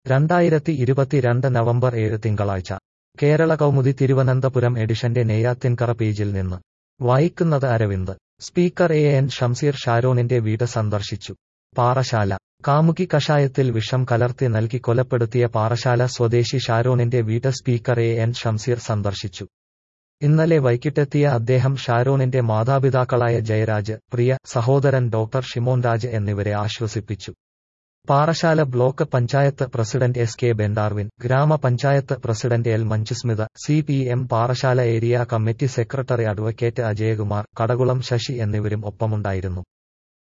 രണ്ടായിരത്തി ഇരുപത്തിരണ്ട് നവംബർ ഏഴ് തിങ്കളാഴ്ച കേരള കൗമുദി തിരുവനന്തപുരം എഡിഷന്റെ നെയ്യാത്തിൻകറ പേജിൽ നിന്ന് വായിക്കുന്നത് Aravind speaker A N Shamseer ഷാരോണിന്റെ വീട് സന്ദർശിച്ചു പാറശാല കാമുകി കഷായത്തിൽ വിഷം കലർത്തി നൽകി കൊലപ്പെടുത്തിയ പാറശാല സ്വദേശി ഷാരോണിന്റെ വീട് സ്പീക്കർ എ എൻ ഷംസീർ സന്ദർശിച്ചു ഇന്നലെ വൈകിട്ടെത്തിയ അദ്ദേഹം ഷാരോണിന്റെ മാതാപിതാക്കളായ ജയരാജ് പ്രിയ സഹോദരൻ ഡോക്ടർ ഷിമോൻ രാജ് എന്നിവരെ ആശ്വസിപ്പിച്ചു Parassala block panchayat president S K Bendarwin ഗ്രാമപഞ്ചായത്ത് president L Manjusmitha C P M Parassala area committee secretary advocate Ajayakumar Kadakulam Sasi എന്നിവരും ഒപ്പമുണ്ടായിരുന്നു